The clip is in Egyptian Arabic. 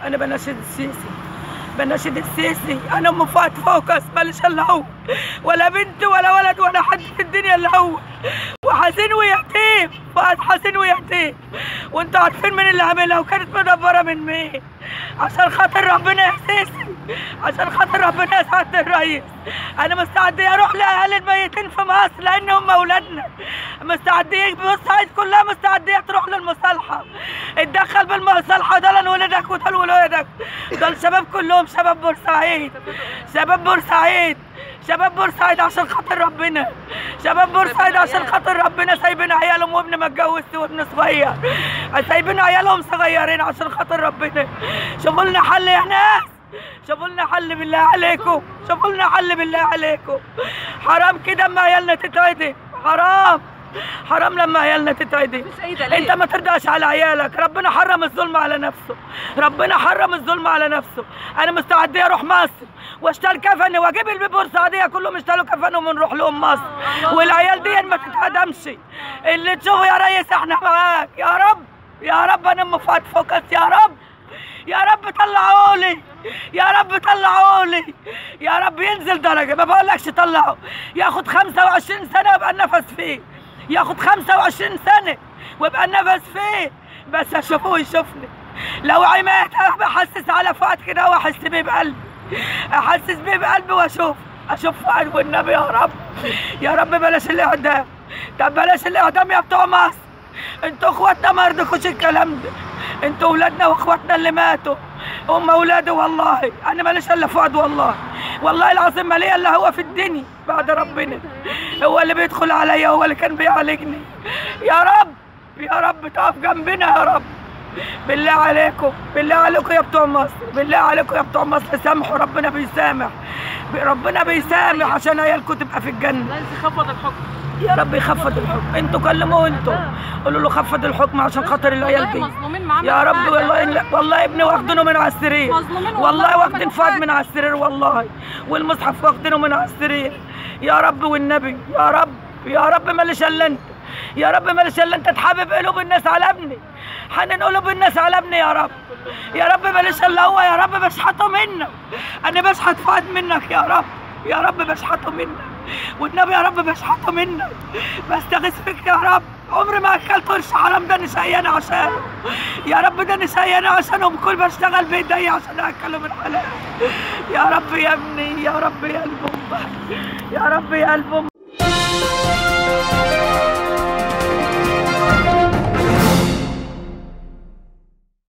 انا بناشد السيسي بناشد السيسي انا ام فؤاد فوكس ماليش الا هو ولا بنت ولا ولد ولا حد في الدنيا الا هو وحزين ويتيم فؤاد حزين ويتيم وانتوا عارفين مين اللي عاملها وكانت مدبره من مين عشان خاطر ربنا يا سيسي عشان خاطر ربنا يا سعاده الرئيس انا مستعديه اروح لاهالي الميتين في مصر لان هم اولادنا مستعديه بورسعيد كلها مستعديه تروح للمصالحه اتدخل بالمصالحه دول ولادك ودول ولادك دول شباب كلهم شباب بورسعيد شباب بورسعيد شباب بورسعيد عشان خاطر ربنا شباب بورسعيد عشان خاطر ربنا سايبين عيالهم وابن ما اتجوزت وابن صغير سايبين عيالهم صغيرين عشان خاطر ربنا شوفوا لنا حل يا ناس شوفوا لنا حل بالله عليكم شوفوا لنا حل بالله عليكم حرام كده اما عيالنا تتعدم حرام حرام لما عيالنا تتعدم مش أي دليل. انت ما ترضاش على عيالك ربنا حرم الظلم على نفسه ربنا حرم الظلم على نفسه انا مستعديه اروح مصر واشتري كفن واجيب البورسعيديه كلهم اشتروا كفن ونروح لهم مصر والعيال دي ما تتهدمش اللي تشوفه يا ريس احنا معاك يا رب يا رب انا ام فؤاد فوكس يا رب يا رب طلعوا لي يا رب طلعوا لي يا رب ينزل درجه ما بقولكش طلعوا ياخد 25 سنه ويبقى النفس فيه ياخد 25 سنه ويبقى النفس فيه بس اشوفه ويشوفني لو عمات بحسس على فؤاد كده واحس بيه بقلبي احسس بيه بقلبي واشوف اشوف فؤاد والنبي يا رب يا رب بلاش الاعدام طب بلاش الاعدام يا بتوع مصر انتوا اخواتنا ما يرضيكوش الكلام ده انتوا اولادنا واخواتنا اللي ماتوا هم اولادي والله انا ماليش الا فؤاد والله والله العظيم ما ليا الا هو في الدنيا بعد ربنا هو اللي بيدخل عليا هو اللي كان بيعالجني يا رب يا رب تقف جنبنا يا رب بالله عليكم بالله عليكم يا بتوع مصر بالله عليكم يا بتوع مصر سامحوا ربنا بيسامح ربنا بيسامح عشان عيالكم تبقى في الجنه لازم يخفض الحكم يا رب يخفض الحكم انتوا كلموه انتوا قولوا له خفض الحكم عشان خاطر العيال والله دي مظلومين معاه يا من رب بعد. والله لا والله ابني واخدينه من على السرير مظلومين والله والله ما واخدين عملوا فؤاد حاجة. من على السرير والله والمصحف واخدينه من على السرير يا رب والنبي يا رب يا رب ماليش الا انت يا رب ماليش الا انت تحبب قلوب الناس على ابني حنن قلوب الناس على ابني يا رب يا رب ماليش الا هو يا رب بشحته منك انا بشحت فؤاد منك يا رب يا رب بشحته منك والنبي يا رب بشحته منك بستغيث فيك يا رب عمري ما اكلت قرش حرام ده انا شقيانه عشانه يا رب ده انا شقيانه عشانهم كل بشتغل بايدي عشان اكلهم الحلال يا رب يا ابني يا رب يا قلب امك يا رب يا قلب امك